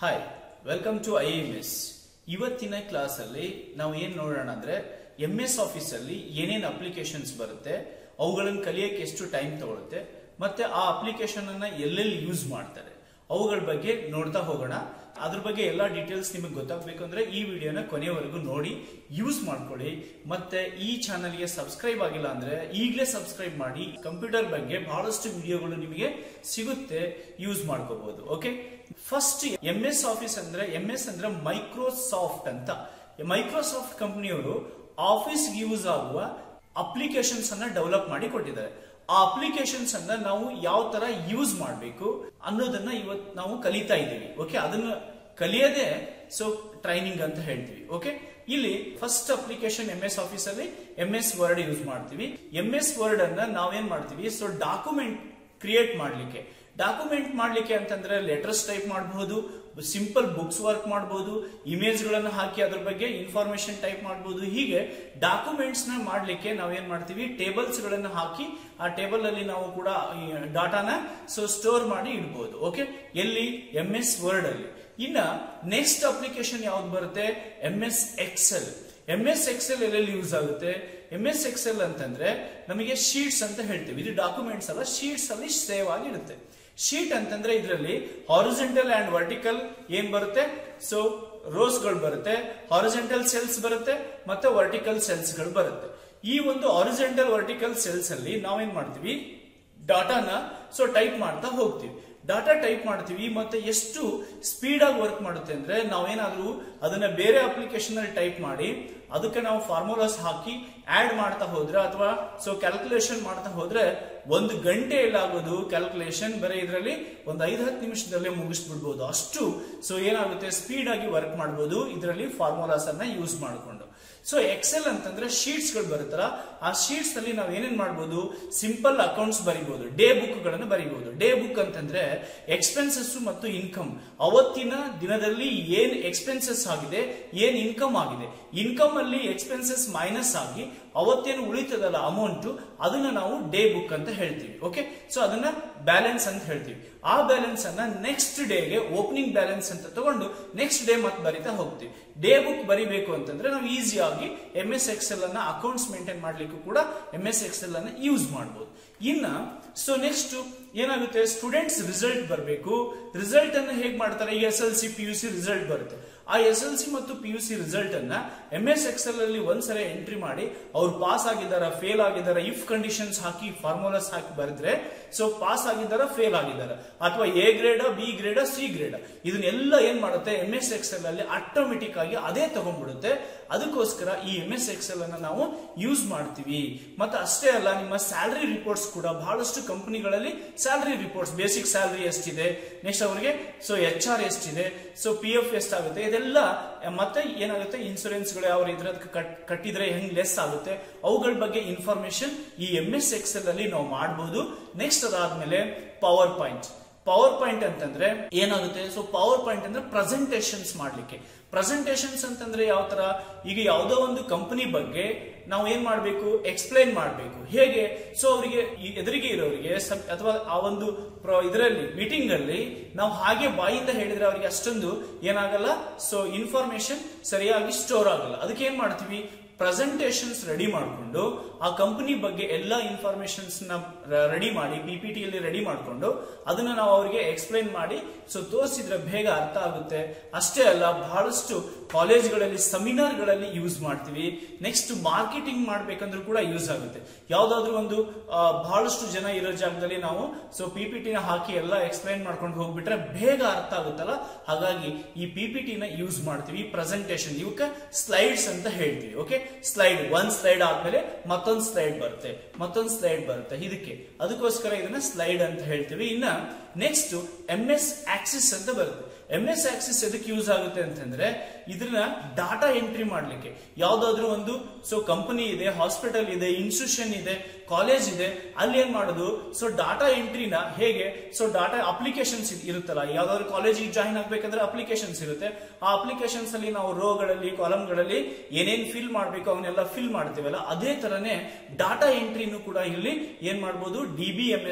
hi welcome to I M S ಇವತ್ತಿನ class ಅಲ್ಲಿ ನಾವು ಏನ್ ನೋಡೋಣ ಅಂದ್ರೆ ಎಂ ಎಸ್ ಆಫೀಸ್ ಅಲ್ಲಿ ಏನೇನ್ ಅಪ್ಲಿಕೇಶನ್ಸ್ ಬರುತ್ತೆ ಅವುಗಳನ್ನು ಕಲಿಯಕ್ಕೆ ಎಷ್ಟು ಟೈಮ್ ತಗೊಳುತ್ತೆ ಮತ್ತೆ ಆ ಅಪ್ಲಿಕೇಶನ್ ಅನ್ನ ಎಲ್ಲೆಲ್ಲಿ ಯೂಸ್ ಮಾಡ್ತಾರೆ ಅವುಗಳ ಬಗ್ಗೆ ನೋಡ್ತಾ ಹೋಗೋಣ ಅದ್ರ ಬಗ್ಗೆ ಎಲ್ಲಾ ಡೀಟೇಲ್ಸ್ ನಿಮಗೆ ಗೊತ್ತಾಗಬೇಕು ಅಂದ್ರೆ ಈ ವಿಡಿಯೋನ ಕೊನೆಯವರೆಗೂ ನೋಡಿ ಯೂಸ್ ಮಾಡ್ಕೊಳ್ಳಿ ಮತ್ತೆ ಈ ಚಾನಲ್ಗೆ ಸಬ್ಸ್ಕ್ರೈಬ್ ಆಗಿಲ್ಲ ಅಂದ್ರೆ ಈಗಲೇ ಸಬ್ಸ್ಕ್ರೈಬ್ ಮಾಡಿ ಕಂಪ್ಯೂಟರ್ ಬಗ್ಗೆ ಬಹಳಷ್ಟು ವಿಡಿಯೋಗಳು ನಿಮಗೆ ಸಿಗುತ್ತೆ ಯೂಸ್ ಮಾಡ್ಕೋಬಹುದು okay first M S office ಅಂದ್ರೆ ಎಂ ಎಸ್ ಅಂದ್ರೆ ಮೈಕ್ರೋಸಾಫ್ಟ್ ಅಂತ ಮೈಕ್ರೋಸಾಫ್ಟ್ ಕಂಪನಿಯವರು ಆಫೀಸ್ ಯೂಸ್ ಆಗುವ ಅಪ್ಲಿಕೇಶನ್ಸ್ ಅನ್ನ ಡೆವಲಪ್ ಮಾಡಿ ಕೊಟ್ಟಿದ್ದಾರೆ ಆ ಅಪ್ಲಿಕೇಶನ್ಸ್ ಅನ್ನ ನಾವು ಯಾವ ತರ ಯೂಸ್ ಮಾಡಬೇಕು ಅನ್ನೋದನ್ನ ಇವತ್ತು ನಾವು ಕಲಿತಾ ಇದ್ದೀವಿ ಓಕೆ ಅದನ್ನ ಕಲಿಯೋದೇ ಸೊ ಟ್ರೈನಿಂಗ್ ಅಂತ ಹೇಳ್ತೀವಿ ಓಕೆ ಇಲ್ಲಿ first application M S office ಅಲ್ಲಿ ಎಂ ಎಸ್ ವರ್ಡ್ ಯೂಸ್ ಮಾಡ್ತೀವಿ ಎಂ ಎಸ್ ವರ್ಡ್ ಅನ್ನ ನಾವೇನ್ ಮಾಡ್ತೀವಿ ಸೊ ಡಾಕ್ಯುಮೆಂಟ್ ಕ್ರಿಯೇಟ್ ಮಾಡ್ಲಿಕ್ಕೆ ಡಾಕ್ಯುಮೆಂಟ್ ಮಾಡ್ಲಿಕ್ಕೆ ಅಂತಂದ್ರೆ ಲೆಟರ್ಸ್ ಟೈಪ್ ಮಾಡಬಹುದು ಸಿಂಪಲ್ ಬುಕ್ಸ್ ವರ್ಕ್ ಮಾಡಬಹುದು ಇಮೇಜ್ ಗಳನ್ನು ಹಾಕಿ ಅದ್ರ ಬಗ್ಗೆ ಇನ್ಫಾರ್ಮೇಶನ್ ಟೈಪ್ ಮಾಡಬಹುದು ಹೀಗೆ ಡಾಕ್ಯುಮೆಂಟ್ಸ್ ನ ಮಾಡ್ಲಿಕ್ಕೆ ನಾವೇನ್ ಮಾಡ್ತೀವಿ ಟೇಬಲ್ಸ್ ಗಳನ್ನ ಹಾಕಿ ಆ ಟೇಬಲ್ ಅಲ್ಲಿ ನಾವು ಕೂಡ ಡಾಟಾನ ಸೊ ಸ್ಟೋರ್ ಮಾಡಿ ಇಡಬಹುದು ಓಕೆ ಎಲ್ಲಿ ಎಂ ಎಸ್ ವರ್ಡ್ ಅಲ್ಲಿ ಇನ್ನ ನೆಕ್ಸ್ಟ್ ಅಪ್ಲಿಕೇಶನ್ ಯಾವ್ದು ಬರುತ್ತೆ M S Excel M S Excel ಎಲ್ಲೆಲ್ಲಿ ಯೂಸ್ ಆಗುತ್ತೆ ಎಂ ಎಸ್ ಎಕ್ಸೆಲ್ ಅಂತಂದ್ರೆ ನಮಗೆ ಶೀಟ್ಸ್ ಅಂತ ಹೇಳ್ತೀವಿ ಇದು ಡಾಕ್ಯುಮೆಂಟ್ಸ್ ಅಲ್ಲ ಶೀಟ್ಸ್ ಅಲ್ಲಿ ಸೇವ್ ಆಗಿರುತ್ತೆ ಶೀಟ್ ಅಂತಂದ್ರೆ ಇದರಲ್ಲಿ ಹಾರಿಜೆಂಟಲ್ ಅಂಡ್ ವರ್ಟಿಕಲ್ ಏನ್ ಬರುತ್ತೆ ಸೊ ರೋಸ್ ಗಳು ಬರುತ್ತೆ ಹಾರಿಜೆಂಟಲ್ ಸೆಲ್ಸ್ ಬರುತ್ತೆ ಮತ್ತೆ ವರ್ಟಿಕಲ್ ಸೆಲ್ಸ್ ಗಳು ಬರುತ್ತೆ ಈ ಒಂದು ಹಾರಿಜೆಂಟಲ್ ವರ್ಟಿಕಲ್ ಸೆಲ್ಸ್ ಅಲ್ಲಿ ನಾವೇನ್ ಮಾಡ್ತೀವಿ ಡಾಟಾನ ಸೊ ಟೈಪ್ ಮಾಡ್ತಾ ಹೋಗ್ತೀವಿ ಡಾಟಾ ಟೈಪ್ ಮಾಡ್ತೀವಿ ಮತ್ತೆ ಎಷ್ಟು ಸ್ಪೀಡ್ ಆಗಿ ವರ್ಕ್ ಮಾಡುತ್ತೆ ಅಂದ್ರೆ ನಾವೇನಾದ್ರೂ ಅದನ್ನ ಬೇರೆ ಅಪ್ಲಿಕೇಶನ್ ಅಲ್ಲಿ ಟೈಪ್ ಮಾಡಿ ಅದಕ್ಕೆ ನಾವು ಫಾರ್ಮುಲಾಸ್ ಹಾಕಿ ಆಡ್ ಮಾಡ್ತಾ ಹೋದ್ರೆ ಅಥವಾ ಸೊ ಕ್ಯಾಲ್ಕುಲೇಷನ್ ಮಾಡ್ತಾ ಹೋದ್ರೆ ಒಂದು ಗಂಟೆಯಲ್ಲಿ ಆಗೋದು ಕ್ಯಾಲ್ಕುಲೇಷನ್ ಬರೀ ಇದರಲ್ಲಿ ಒಂದು ಐದು ಹತ್ತು ನಿಮಿಷದಲ್ಲೇ ಮುಗಿಸ್ಬಿಡ್ಬೋದು ಅಷ್ಟು ಸೊ ಏನಾಗುತ್ತೆ ಸ್ಪೀಡ್ ಆಗಿ ವರ್ಕ್ ಮಾಡಬಹುದು ಇದರಲ್ಲಿ ಫಾರ್ಮುಲಾಸ್ ಅನ್ನ ಯೂಸ್ ಮಾಡಿಕೊಂಡು ಸೊ ಎಕ್ಸೆಲ್ ಅಂತಂದ್ರೆ ಶೀಟ್ಸ್ ಗಳು ಬರುತ್ತಲ್ಲ ಆ ಶೀಟ್ಸ್ ಅಲ್ಲಿ ನಾವು ಏನೇನ್ ಮಾಡಬಹುದು ಸಿಂಪಲ್ ಅಕೌಂಟ್ಸ್ ಬರಿಬಹುದು ಡೇ ಬುಕ್ ಗಳನ್ನು ಬರಿಬಹುದು ಡೇ ಬುಕ್ ಅಂತಂದ್ರೆ ಎಕ್ಸ್ಪೆನ್ಸಸ್ ಮತ್ತು ಇನ್ಕಮ್ ಅವತ್ತಿನ ದಿನದಲ್ಲಿ ಏನ್ ಎಕ್ಸ್ಪೆನ್ಸಸ್ ಆಗಿದೆ ಏನ್ ಇನ್ಕಮ್ ಆಗಿದೆ ಇನ್ಕಮ್ ಅಲ್ಲಿ ಎಕ್ಸ್ಪೆನ್ಸಸ್ ಮೈನಸ್ ಆಗಿ ಅವತ್ತೇನು ಉಳಿತದಲ್ಲ ಅಮೌಂಟ್ ಅದನ್ನ ನಾವು ಡೇ ಬುಕ್ ಅಂತ ಹೇಳ್ತೀವಿ ಓಕೆ ಸೊ ಅದನ್ನ ಬ್ಯಾಲೆನ್ಸ್ ಅಂತ ಹೇಳ್ತೀವಿ ಆ ಬ್ಯಾಲೆನ್ಸ್ ಅನ್ನ ನೆಕ್ಸ್ಟ್ ಡೇಗೆ ಓಪನಿಂಗ್ ಬ್ಯಾಲೆನ್ಸ್ ಅಂತ ತಗೊಂಡು ನೆಕ್ಸ್ಟ್ ಡೇ ಮತ್ತೆ ಬರಿತಾ ಹೋಗ್ತೀವಿ ಡೇ ಬುಕ್ ಬರಿಬೇಕು ಅಂತಂದ್ರೆ ನಾವು ಈಸಿಯಾಗಿ ಎಂ ಎಸ್ ಎಕ್ಸೆಲ್ ಅನ್ನ ಅಕೌಂಟ್ಸ್ ಮೇಂಟೈನ್ ಮಾಡ್ಲಿಕ್ಕೂ ಕೂಡ ಎಂ ಎಸ್ ಎಕ್ಸೆಲ್ ಅನ್ನ ಯೂಸ್ ಮಾಡಬಹುದು ಇನ್ನ ಸೊ ನೆಕ್ಸ್ಟ್ ಏನಾಗುತ್ತೆ ಸ್ಟೂಡೆಂಟ್ಸ್ ರಿಸಲ್ಟ್ ಬರಬೇಕು ರಿಸಲ್ಟ್ ಅನ್ನ ಹೇಗ್ ಮಾಡ್ತಾರೆ S L C P U C result ಬರುತ್ತೆ ಆ ಎಸ್ ಎಲ್ ಸಿ ಮತ್ತು ಪಿ ಯು ಸಿ ರಿಸಲ್ಟ್ ಅನ್ನ ಎಂ ಎಸ್ ಎಕ್ಸೆಲ್ ಅಲ್ಲಿ ಒಂದ್ಸಲ ಎಂಟ್ರಿ ಮಾಡಿ ಅವ್ರು ಪಾಸ್ ಆಗಿದ್ದಾರ ಫೇಲ್ ಆಗಿದ್ದಾರ ಇಫ್ ಕಂಡೀಷನ್ಸ್ ಹಾಕಿ ಫಾರ್ಮುಲಾಸ್ ಹಾಕಿ ಬರೆದ್ರೆ ಸೊ ಪಾಸ್ ಆಗಿದ್ದಾರ ಫೇಲ್ ಆಗಿದ್ದಾರ ಅಥವಾ A grade B grade C grade ಇದನ್ನೆಲ್ಲ ಏನ್ ಮಾಡುತ್ತೆ ಎಂ ಎಸ್ ಎಕ್ಸೆಲ್ ಅಲ್ಲಿ ಆಟೋಮೆಟಿಕ್ ಆಗಿ ಅದೇ ತಗೊಂಡ್ಬಿಡುತ್ತೆ ಅದಕ್ಕೋಸ್ಕರ ಈ ಎಂ ಎಸ್ ಎಕ್ಸೆಲ್ ಅನ್ನ ನಾವು ಯೂಸ್ ಮಾಡ್ತೀವಿ ಮತ್ತೆ ಅಷ್ಟೇ ಅಲ್ಲ ನಿಮ್ಮ ಸ್ಯಾಲರಿ ರಿಪೋರ್ಟ್ಸ್ ಕೂಡ ಬಹಳಷ್ಟು ಕಂಪನಿಗಳಲ್ಲಿ ಸ್ಯಾಲರಿ ರಿಪೋರ್ಟ್ಸ್ ಬೇಸಿಕ್ ಸ್ಯಾಲರಿ ಎಷ್ಟಿದೆ ನೆಕ್ಸ್ಟ್ ಅವರಿಗೆ ಸೊ ಎಚ್ ಆರ್ ಎಷ್ಟಿದೆ ಸೊ ಪಿ ಎಫ್ ಎಷ್ಟಾಗುತ್ತೆ ಇದೆಲ್ಲ ಮತ್ತೆ ಏನಾಗುತ್ತೆ ಇನ್ಸೂರೆನ್ಸ್ ಗಳು ಯಾವ ಇದ್ರ ಕಟ್ಟಿದ್ರೆ ಹೆಂಗ್ ಲೆಸ್ ಆಗುತ್ತೆ ಅವುಗಳ ಬಗ್ಗೆ ಇನ್ಫಾರ್ಮೇಶನ್ ಈ ಎಂ ಎಸ್ ಎಕ್ಸೆಲ್ ಅಲ್ಲಿ ನಾವು ಮಾಡಬಹುದು ನೆಕ್ಸ್ಟ್ ಅದಾದ್ಮೇಲೆ ಪವರ್ ಪಾಯಿಂಟ್ ಪವರ್ ಪಾಯಿಂಟ್ ಅಂತಂದ್ರೆ ಏನಾಗುತ್ತೆ ಸೊ ಪವರ್ ಪಾಯಿಂಟ್ ಅಂದ್ರೆ ಪ್ರೆಸೆಂಟೇಶನ್ಸ್ ಮಾಡ್ಲಿಕ್ಕೆ ಪ್ರೆಸೆಂಟೇಶನ್ಸ್ ಅಂತಂದ್ರೆ ಯಾವ ತರ ಈಗ ಯಾವುದೋ ಒಂದು ಕಂಪನಿ ಬಗ್ಗೆ ನಾವು ಏನ್ ಮಾಡಬೇಕು ಎಕ್ಸ್ಪ್ಲೈನ್ ಮಾಡಬೇಕು ಹೇಗೆ ಸೊ ಅವರಿಗೆ ಎದುರಿಗೆ ಇರೋರಿಗೆ ಅಥವಾ ಆ ಒಂದು ಇದರಲ್ಲಿ ಮೀಟಿಂಗ್ ಅಲ್ಲಿ ನಾವು ಹಾಗೆ ಬಾಯಿಂದ ಹೇಳಿದ್ರೆ ಅವರಿಗೆ ಅಷ್ಟೊಂದು ಏನಾಗಲ್ಲ ಸೊ ಇನ್ಫಾರ್ಮೇಶನ್ ಸರಿಯಾಗಿ ಸ್ಟೋರ್ ಆಗಲ್ಲ ಅದಕ್ಕೆ ಏನ್ ಮಾಡ್ತೀವಿ ಪ್ರೆಸೆಂಟೇಶನ್ಸ್ ರೆಡಿ ಮಾಡಿಕೊಂಡು ಆ ಕಂಪನಿ ಬಗ್ಗೆ ಎಲ್ಲ ಇನ್ಫಾರ್ಮೇಶನ್ಸ್ ನ ರೆಡಿ ಮಾಡಿ ಪಿಪಿಟಿ ಅಲ್ಲಿ ರೆಡಿ ಮಾಡಿಕೊಂಡು ಅದನ್ನ ನಾವು ಅವರಿಗೆ ಎಕ್ಸ್ಪ್ಲೈನ್ ಮಾಡಿ ಸೊ ತೋರಿಸಿದ್ರೆ ಬೇಗ ಅರ್ಥ ಆಗುತ್ತೆ ಅಷ್ಟೇ ಅಲ್ಲ ಬಹಳಷ್ಟು ಕಾಲೇಜ್ಗಳಲ್ಲಿ ಸೆಮಿನಾರ್ಗಳಲ್ಲಿ ಯೂಸ್ ಮಾಡ್ತೀವಿ ನೆಕ್ಸ್ಟ್ ಮಾರ್ಕೆಟಿಂಗ್ ಮಾಡ್ಬೇಕಂದ್ರೂ ಕೂಡ ಯೂಸ್ ಆಗುತ್ತೆ ಯಾವ್ದಾದ್ರು ಒಂದು ಬಹಳಷ್ಟು ಜನ ಇರೋ ಜಾಗದಲ್ಲಿ ನಾವು ಸೊ ಪಿಪಿಟಿನ ಹಾಕಿ ಎಲ್ಲ ಎಕ್ಸ್ಪ್ಲೈನ್ ಮಾಡ್ಕೊಂಡು ಹೋಗ್ಬಿಟ್ರೆ ಬೇಗ ಅರ್ಥ ಆಗುತ್ತಲ್ಲ ಹಾಗಾಗಿ ಈ ಪಿಪಿಟಿನ ಯೂಸ್ ಮಾಡ್ತೀವಿ ಪ್ರೆಸೆಂಟೇಶನ್ ಇವಕ್ಕೆ ಸ್ಲೈಡ್ಸ್ ಅಂತ ಹೇಳ್ತೀವಿ ಓಕೆ ಸ್ಲೈಡ್ ಒಂದ್ ಸ್ಲೈಡ್ ಆದ್ಮೇಲೆ ಮತ್ತೊಂದು ಸ್ಲೈಡ್ ಬರುತ್ತೆ ಮತ್ತೊಂದು ಸ್ಲೈಡ್ ಬರುತ್ತೆ ಇದಕ್ಕೆ ಅದಕ್ಕೋಸ್ಕರ ಇದನ್ನ ಸ್ಲೈಡ್ ಅಂತ ಹೇಳ್ತೀವಿ ಇನ್ನ ನೆಕ್ಸ್ಟ್ ಎಂ ಎಸ್ ಆಕ್ಸಿಸ್ ಅಂತ ಬರುತ್ತೆ ಎಂ ಎಸ್ ಆಕ್ಸಿಸ್ ಎದಕ್ಕೆ ಯೂಸ್ ಆಗುತ್ತೆ ಅಂತಂದ್ರೆ ಇದನ್ನ ಡಾಟಾ ಎಂಟ್ರಿ ಮಾಡ್ಲಿಕ್ಕೆ ಯಾವ್ದಾದ್ರು ಒಂದು ಸೊ ಕಂಪನಿ ಇದೆ ಹಾಸ್ಪಿಟಲ್ ಇದೆ ಇನ್ಸ್ಟಿಟ್ಯೂಷನ್ ಇದೆ ಕಾಲೇಜ್ ಇದೆ ಅಲ್ಲಿ ಏನ್ ಮಾಡೋದು ಸೊ ಡಾಟಾ ಎಂಟ್ರಿನ ಹೇಗೆ ಸೊ ಡಾಟಾ ಅಪ್ಲಿಕೇಶನ್ಸ್ ಇರುತ್ತಲ್ಲ ಯಾವ್ದಾದ್ರು ಕಾಲೇಜಿಗೆ ಜಾಯಿನ್ ಆಗ್ಬೇಕಂದ್ರೆ ಅಪ್ಲಿಕೇಶನ್ಸ್ ಇರುತ್ತೆ ಆ ಅಪ್ಲಿಕೇಶನ್ಸ್ ಅಲ್ಲಿ ನಾವು ರೋಗಳಲ್ಲಿ ಕಾಲಮ್ಗಳಲ್ಲಿ ಏನೇನ್ ಫಿಲ್ ಮಾಡ್ಬೇಕು ಅವನ್ನೆಲ್ಲ ಫಿಲ್ ಮಾಡ್ತೀವಲ್ಲ ಅದೇ ತರನೇ ಡಾಟಾ ಎಂಟ್ರಿನೂ ಕೂಡ ಇಲ್ಲಿ ಏನ್ ಮಾಡ್ಬೋದು D B M S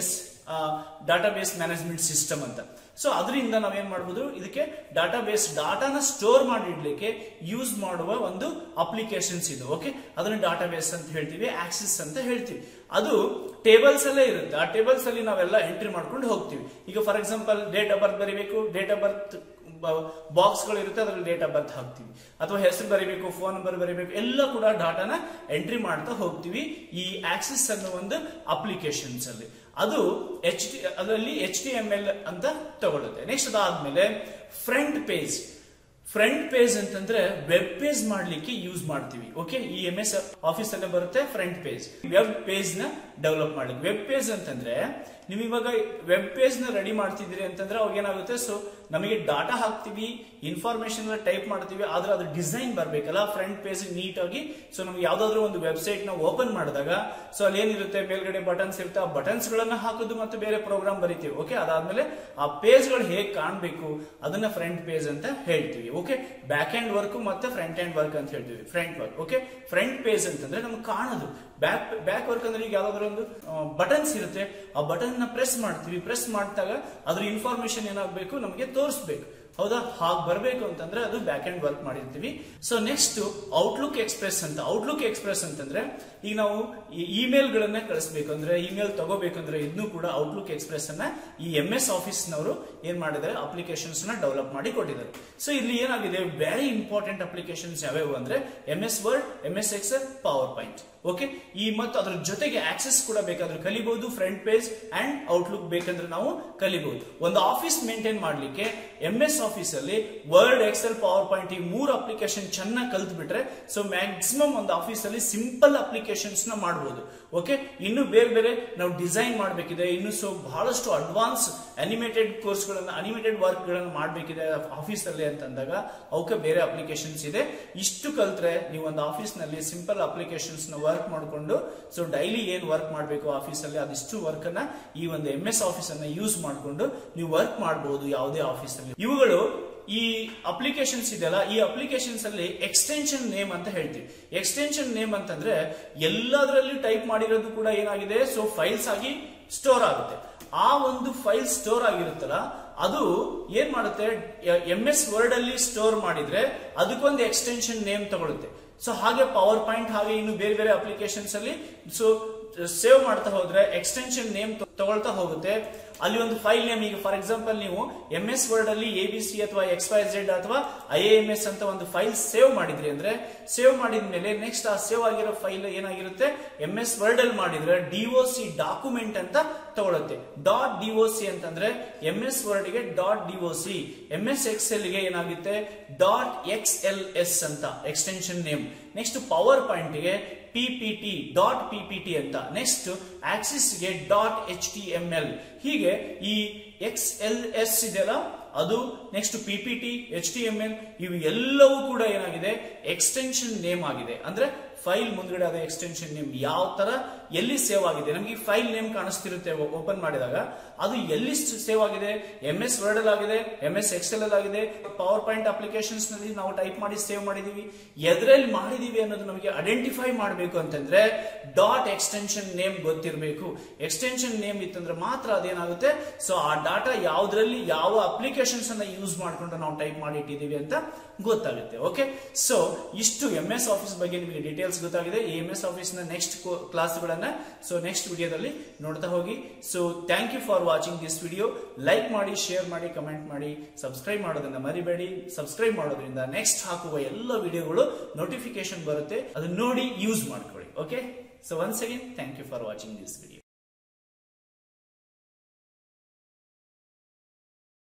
database management system ಅಂತ ಸೊ ಅದರಿಂದ ನಾವೇನ್ ಮಾಡ್ಬೋದು ಇದಕ್ಕೆ ಡಾಟಾಬೇಸ್ ಡಾಟಾನ ಸ್ಟೋರ್ ಮಾಡಿ ಇಡ್ಲಿಕ್ಕೆ ಯೂಸ್ ಮಾಡುವ ಒಂದು ಅಪ್ಲಿಕೇಶನ್ಸ್ ಇದು ಓಕೆ ಅದನ್ನ ಡಾಟಾಬೇಸ್ ಅಂತ ಹೇಳ್ತೀವಿ ಆಕ್ಸಿಸ್ ಅಂತ ಹೇಳ್ತೀವಿ ಅದು ಟೇಬಲ್ಸ್ ಅಲ್ಲೇ ಇರುತ್ತೆ ಆ ಟೇಬಲ್ಸ್ ಅಲ್ಲಿ ನಾವೆಲ್ಲ ಎಂಟ್ರಿ ಮಾಡ್ಕೊಂಡು ಹೋಗ್ತೀವಿ ಈಗ for example date of birth ಬರೀಬೇಕು ಡೇಟ್ ಆಫ್ ಬರ್ತ್ ಬಾಕ್ಸ್ ಗಳು ಇರುತ್ತೆ ಅದರಲ್ಲಿ ಡೇಟ್ ಆಫ್ ಬರ್ತ್ ಹಾಕ್ತಿವಿ ಅಥವಾ ಹೆಸರು ಬರೀಬೇಕು ಫೋನ್ ನಂಬರ್ ಬರೀಬೇಕು ಎಲ್ಲ ಕೂಡ ಡಾಟಾನ ಎಂಟ್ರಿ ಮಾಡ್ತಾ ಹೋಗ್ತೀವಿ ಈ ಆಕ್ಸಿಸ್ ಅನ್ನೋ ಒಂದು ಅಪ್ಲಿಕೇಶನ್ಸ್ ಅಲ್ಲಿ ಅದು ಎಚ್ ಟಿ ಅದರಲ್ಲಿ ಎಚ್ ಟಿ ಎಂ ಎಲ್ ಅಂತ ತಗೊಳುತ್ತೆ ನೆಕ್ಸ್ಟ್ ಅದಾದ್ಮೇಲೆ ಫ್ರಂಟ್ ಪೇಜ್ ಫ್ರಂಟ್ ಪೇಜ್ ಅಂತಂದ್ರೆ ವೆಬ್ ಪೇಜ್ ಮಾಡ್ಲಿಕ್ಕೆ ಯೂಸ್ ಮಾಡ್ತೀವಿ ಓಕೆ ಈ ಎಂ ಎಸ್ ಆಫೀಸ್ ಅಲ್ಲೇ ಬರುತ್ತೆ ಫ್ರಂಟ್ ಪೇಜ್ ವೆಬ್ ಪೇಜ್ ನ ಡೆವಲಪ್ ಮಾಡ್ಲಿಕ್ಕೆ ವೆಬ್ ಪೇಜ್ ಅಂತಂದ್ರೆ ನೀವು ಇವಾಗ ವೆಬ್ ಪೇಜ್ ನ ರೆಡಿ ಮಾಡ್ತಿದ್ದೀರಿ ಅಂತಂದ್ರೆ ಅವಾಗ ಏನಾಗುತ್ತೆ ಸೊ ನಮಗೆ ಡಾಟಾ ಹಾಕ್ತಿವಿ ಇನ್ಫಾರ್ಮೇಶನ್ ಎಲ್ಲ ಟೈಪ್ ಮಾಡ್ತೀವಿ ಆದ್ರೆ ಅದು ಡಿಸೈನ್ ಬರ್ಬೇಕಲ್ಲ ಫ್ರಂಟ್ ಪೇಜ್ ನೀಟ್ ಆಗಿ ಸೊ ನಮ್ಗೆ ಯಾವ್ದಾದ್ರು ಒಂದು ವೆಬ್ಸೈಟ್ ನ ಓಪನ್ ಮಾಡಿದಾಗ ಸೊ ಅಲ್ಲಿ ಏನಿರುತ್ತೆ ಮೇಲ್ಗಡೆ ಬಟನ್ಸ್ ಇರುತ್ತೆ ಆ ಬಟನ್ಸ್ ಗಳನ್ನ ಹಾಕೋದು ಮತ್ತೆ ಬೇರೆ ಪ್ರೋಗ್ರಾಮ್ ಬರಿತೀವಿ ಓಕೆ ಅದಾದ್ಮೇಲೆ ಆ ಪೇಜ್ ಗಳು ಹೇಗೆ ಕಾಣ್ಬೇಕು ಅದನ್ನ ಫ್ರಂಟ್ ಪೇಜ್ ಅಂತ ಹೇಳ್ತೀವಿ ಓಕೆ ಬ್ಯಾಕ್ ಹ್ಯಾಂಡ್ ವರ್ಕ್ ಮತ್ತೆ ಫ್ರಂಟ್ ಹ್ಯಾಂಡ್ ವರ್ಕ್ ಅಂತ ಹೇಳ್ತೀವಿ front work okay front page ಅಂತಂದ್ರೆ ನಮ್ಗೆ ಕಾಣೋದು ಬ್ಯಾಕ್ ಬ್ಯಾಕ್ ವರ್ಕ್ ಅಂದ್ರೆ ಈಗ ಯಾವ್ದಾದ್ರು ಒಂದು ಬಟನ್ಸ್ ಇರುತ್ತೆ ಆ ಬಟನ್ ನ ಪ್ರೆಸ್ ಮಾಡ್ತೀವಿ ಪ್ರೆಸ್ ಮಾಡಿದಾಗ ಅದ್ರ ಇನ್ಫಾರ್ಮೇಶನ್ ಏನಾಗಬೇಕು ನಮಗೆ ತೋರಿಸ್ಬೇಕು ಹೌದಾ ಹಾಗೆ ಬರಬೇಕು ಅಂತಂದ್ರೆ ಅದು ಬ್ಯಾಕ್ ಹ್ಯಾಂಡ್ ವರ್ಕ್ ಮಾಡಿರ್ತೀವಿ ಸೊ ನೆಕ್ಸ್ಟ್ ಔಟ್ಲುಕ್ ಎಕ್ಸ್ಪ್ರೆಸ್ ಅಂತ ಔಟ್ಲುಕ್ ಎಕ್ಸ್ಪ್ರೆಸ್ ಅಂತಂದ್ರೆ ಈಗ ನಾವು ಇಮೇಲ್ ಗಳನ್ನ ಕಳಿಸ್ಬೇಕು ಅಂದ್ರೆ ಇಮೇಲ್ ತಗೋಬೇಕಂದ್ರೆ ಇದನ್ನು ಕೂಡ ಔಟ್ಲುಕ್ ಎಕ್ಸ್ಪ್ರೆಸ್ ಅನ್ನ ಈ ಎಂ ಎಸ್ ಆಫೀಸ್ ನವರು ಏನ್ ಮಾಡಿದ್ದಾರೆ ಅಪ್ಲಿಕೇಶನ್ಸ್ ನ ಡೆವಲಪ್ ಮಾಡಿ ಕೊಟ್ಟಿದ್ದಾರೆ ಸೊ ಇಲ್ಲಿ ಏನಾಗಿದೆ ವೆರಿ ಇಂಪಾರ್ಟೆಂಟ್ ಅಪ್ಲಿಕೇಶನ್ಸ್ ಯಾವ್ಯಾವು ಅಂದ್ರೆ M S word M S Excel power point okay ಈ ಮತ್ತು ಅದ್ರ ಜೊತೆಗೆ ಆಕ್ಸೆಸ್ ಕೂಡ ಬೇಕಾದ್ರೆ ಕಲಿಬಹುದು ಫ್ರಂಟ್ ಪೇಜ್ ಅಂಡ್ ಔಟ್ಲುಕ್ ಬೇಕಂದ್ರೆ ನಾವು ಕಲಿಬಹುದು ಒಂದು ಆಫೀಸ್ ಮೇಂಟೈನ್ ಮಾಡ್ಲಿಕ್ಕೆ ಎಂ ಎಸ್ ಆಫೀಸ್ ಅಲ್ಲಿ ವರ್ಡ್ ಎಕ್ಸೆಲ್ ಪವರ್ ಪಾಯಿಂಟ್ ಈ ಮೂರು ಅಪ್ಲಿಕೇಶನ್ ಚೆನ್ನಾಗಿ ಕಲ್ತ್ ಬಿಟ್ರೆ ಸೊ ಮ್ಯಾಕ್ಸಿಮಮ್ ಒಂದು ಆಫೀಸ್ ಅಲ್ಲಿ ಸಿಂಪಲ್ ಅಪ್ಲಿಕೇಶನ್ಸ್ ನ ಮಾಡಬಹುದು ಓಕೆ ಇನ್ನು ಬೇರೆ ಬೇರೆ ನಾವು ಡಿಸೈನ್ ಮಾಡಬೇಕಿದೆ ಇನ್ನು ಸೊ ಬಹಳಷ್ಟು ಅಡ್ವಾನ್ಸ್ ಅನಿಮೇಟೆಡ್ ಕೋರ್ಸ್ ಗಳನ್ನ ಅನಿಮೇಟೆಡ್ ವರ್ಕ್ ಗಳನ್ನ ಮಾಡಬೇಕಿದೆ ಆಫೀಸ್ ಅಲ್ಲಿ ಅಂತಂದಾಗ ಅವಕ್ಕೆ ಬೇರೆ ಅಪ್ಲಿಕೇಶನ್ಸ್ ಇದೆ ಇಷ್ಟು ಕಲ್ತ್ರೆ ನೀವು ಒಂದು ಆಫೀಸ್ ನಲ್ಲಿ ಸಿಂಪಲ್ ಅಪ್ಲಿಕೇಶನ್ಸ್ ನ ವರ್ಕ್ ಮಾಡಿಕೊಂಡು ಸೊ ಡೈಲಿ ಏನ್ ವರ್ಕ್ ಮಾಡಬೇಕು ಆಫೀಸ್ ಅಲ್ಲಿ ಅದಿಷ್ಟು ವರ್ಕ್ ಅನ್ನ ಈ ಒಂದು ಎಂ ಎಸ್ ಆಫೀಸ್ ಅನ್ನ ಯೂಸ್ ಮಾಡಿಕೊಂಡು ನೀವು ವರ್ಕ್ ಮಾಡಬಹುದು ಯಾವುದೇ ಆಫೀಸ್ ಅಲ್ಲಿ ಇವುಗಳು ಈ ಅಪ್ಲಿಕೇಶನ್ಸ್ ಇದೆಯಲ್ಲ ಈ ಅಪ್ಲಿಕೇಶನ್ಸ್ ಅಲ್ಲಿ ಎಕ್ಸ್ಟೆನ್ಷನ್ ನೇಮ್ ಅಂತ ಹೇಳ್ತೀವಿ ಎಕ್ಸ್ಟೆನ್ಷನ್ ನೇಮ್ ಅಂತಂದ್ರೆ ಎಲ್ಲದರಲ್ಲಿ ಟೈಪ್ ಮಾಡಿರೋದು ಕೂಡ ಏನಾಗಿದೆ ಸೊ ಫೈಲ್ಸ್ ಆಗಿ ಸ್ಟೋರ್ ಆಗುತ್ತೆ ಆ ಒಂದು ಫೈಲ್ ಸ್ಟೋರ್ ಆಗಿರುತ್ತಲ್ಲ ಅದು ಏನ್ ಮಾಡುತ್ತೆ ಎಂ ಎಸ್ ವರ್ಡ್ ಅಲ್ಲಿ ಸ್ಟೋರ್ ಮಾಡಿದ್ರೆ ಅದಕ್ಕೊಂದು ಎಕ್ಸ್ಟೆನ್ಷನ್ ನೇಮ್ ತಗೊಳುತ್ತೆ ಸೊ ಹಾಗೆ ಪವರ್ ಪಾಯಿಂಟ್ ಹಾಗೆ ಇನ್ನು ಬೇರೆ ಬೇರೆ ಅಪ್ಲಿಕೇಶನ್ಸ್ ಅಲ್ಲಿ ಸೊ ಸೇವ್ ಮಾಡ್ತಾ ಹೋದ್ರೆ ಎಕ್ಸ್ಟೆನ್ಷನ್ ನೇಮ್ ತಗೊಳ್ತಾ ಹೋಗುತ್ತೆ ಅಲ್ಲಿ ಒಂದು ಫೈಲ್ ನೇಮ್ ಈಗ ಫಾರ್ ಎಕ್ಸಾಂಪಲ್ ನೀವು ಎಂ ಎಸ್ ವರ್ಡ್ ಅಲ್ಲಿ ಎ ಬಿ ಸಿ ಅಥವಾ ಎಕ್ಸ್ ವೈ ಝೆಡ್ ಅಥವಾ ಐ ಎಂ ಎಸ್ ಅಂತ ಒಂದು ಫೈಲ್ ಸೇವ್ ಮಾಡಿದ್ರಿ ಅಂದ್ರೆ ಸೇವ್ ಮಾಡಿದ ಮೇಲೆ ನೆಕ್ಸ್ಟ್ ಆ ಸೇವ್ ಆಗಿರೋ ಫೈಲ್ ಏನಾಗಿರುತ್ತೆ ಎಂ ಎಸ್ ವರ್ಡ್ ಅಲ್ಲಿ ಮಾಡಿದ್ರೆ ಡಿಒ ಸಿ ಡಾಕ್ಯುಮೆಂಟ್ ಅಂತ ತಗೊಳುತ್ತೆ ಡಾಟ್ ಡಿಒ ಸಿ ಅಂತಂದ್ರೆ ಎಂ ಎಸ್ ವರ್ಡ್ ಗೆ dot D O C M S Excel ಗೆ ಏನಾಗುತ್ತೆ ಡಾಟ್ ಎಕ್ಸ್ ಎಲ್ ಎಸ್ ಅಂತ extension name next power point ಗೆ ಪಿಪಿಟಿ ಡಾಟ್ ಪಿಪಿಟಿ ಅಂತ ನೆಕ್ಸ್ಟ್ ಆಕ್ಸಿಸ್ ಗೆ dot H T M L ಹೀಗೆ ಈ ಎಕ್ಸ್ ಎಲ್ ಎಸ್ ಇದೆಯಲ್ಲ ಅದು next PPT H T M L ಇವು ಎಲ್ಲವೂ ಕೂಡ ಏನಾಗಿದೆ ಎಕ್ಸ್ಟೆನ್ಷನ್ ನೇಮ್ ಆಗಿದೆ ಅಂದ್ರೆ ಫೈಲ್ ಮುಂದ್ಗಡೆ ಆದ ಎಕ್ಸ್ಟೆನ್ಷನ್ ನೇಮ್ ಯಾವ ತರ ಎಲ್ಲಿ ಸೇವ್ ಆಗಿದೆ ನಮಗೆ ಫೈಲ್ ನೇಮ್ ಕಾಣಿಸ್ತಿರುತ್ತೆ ಓಪನ್ ಮಾಡಿದಾಗ ಅದು ಎಲ್ಲಿ ಸೇವ್ ಆಗಿದೆ ಎಂ ಎಸ್ ವರ್ಡ್ ಅಲ್ಲಿ ಆಗಿದೆ ಎಂ ಎಸ್ ಎಕ್ಸೆಲ್ ಅಲ್ಲಿ ಆಗಿದೆ ಪವರ್ ಪಾಯಿಂಟ್ ಅಪ್ಲಿಕೇಶನ್ಸ್ ನಲ್ಲಿ ನಾವು ಟೈಪ್ ಮಾಡಿ ಸೇವ್ ಮಾಡಿದೀವಿ ಎದ್ರಲ್ಲಿ ಮಾಡಿದೀವಿ ಅನ್ನೋದು ನಮಗೆ ಐಡೆಂಟಿಫೈ ಮಾಡಬೇಕು ಅಂತಂದ್ರೆ ಡಾಟ್ ಎಕ್ಸ್ಟೆನ್ಷನ್ ನೇಮ್ ಗೊತ್ತಿರಬೇಕು ಎಕ್ಸ್ಟೆನ್ಷನ್ ನೇಮ್ ಇತ್ತಂದ್ರೆ ಮಾತ್ರ ಅದೇನಾಗುತ್ತೆ ಸೊ ಆ ಡಾಟಾ ಯಾವ್ದ್ರಲ್ಲಿ ಯಾವ ಅಪ್ಲಿಕೇಶನ್ಸ್ ಅನ್ನ ಯೂಸ್ ಮಾಡ್ಕೊಂಡು ನಾವು ಟೈಪ್ ಮಾಡಿ ಇಟ್ಟಿದೀವಿ ಅಂತ ಗೊತ್ತಾಗುತ್ತೆ ಓಕೆ ಸೊ ಇಷ್ಟು ಎಂ ಎಸ್ ಆಫೀಸ್ ಬಗ್ಗೆ ನಿಮಗೆ ಡೀಟೇಲ್ಸ್ ಗೊತ್ತಾಗಿದೆ ಈ ಎಂ ಎಸ್ ಆಫೀಸ್ ನ ನೆಕ್ಸ್ಟ್ ಕ್ಲಾಸ್ಗಳನ್ನ ಸೊ ನೆಕ್ಸ್ಟ್ ವಿಡಿಯೋದಲ್ಲಿ ನೋಡ್ತಾ ಹೋಗಿ so thank you for watching this video like ಮಾಡಿ ಶೇರ್ ಮಾಡಿ ಕಮೆಂಟ್ ಮಾಡಿ ಸಬ್ಸ್ಕ್ರೈಬ್ ಮಾಡೋದನ್ನ ಮರಿಬೇಡಿ ಸಬ್ಸ್ಕ್ರೈಬ್ ಮಾಡೋದ್ರಿಂದ ನೆಕ್ಸ್ಟ್ ಹಾಕುವ ಎಲ್ಲ ವಿಡಿಯೋಗಳು ನೋಟಿಫಿಕೇಶನ್ ಬರುತ್ತೆ ಅದನ್ನ ನೋಡಿ ಯೂಸ್ ಮಾಡ್ಕೊಳ್ಳಿ okay so once again thank you for watching this video